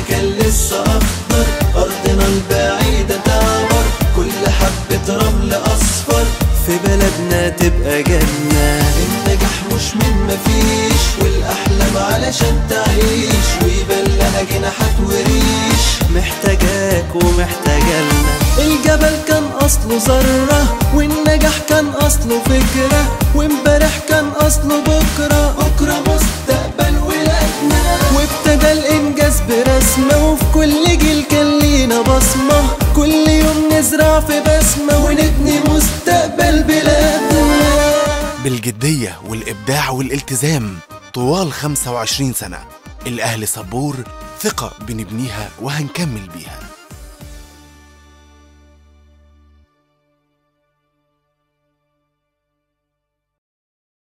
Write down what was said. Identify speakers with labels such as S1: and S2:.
S1: كان لسه أخضر أرضنا البعيدة تعبر كل حبة رمل أصفر في بلدنا تبقى جنة النجاح مش من مفيش والأحلام علشان تعيش ويبان لها جناحات وريش محتاجاك ومحتاجالنا الجبل كان أصله ذرة والنجاح كان أصله فكرة وامبارح كان أصله بكرة بكرة مستقبل ولادنا وابتدى الإنجاز برسمة وفي كل جيل كان لينا بصمة كل يوم نزرع في بسمة ونبني مستقبل بلادنا
S2: بالجدية والإبداع والالتزام طوال 25 سنة الأهل صبور ثقة بنبنيها وهنكمل بيها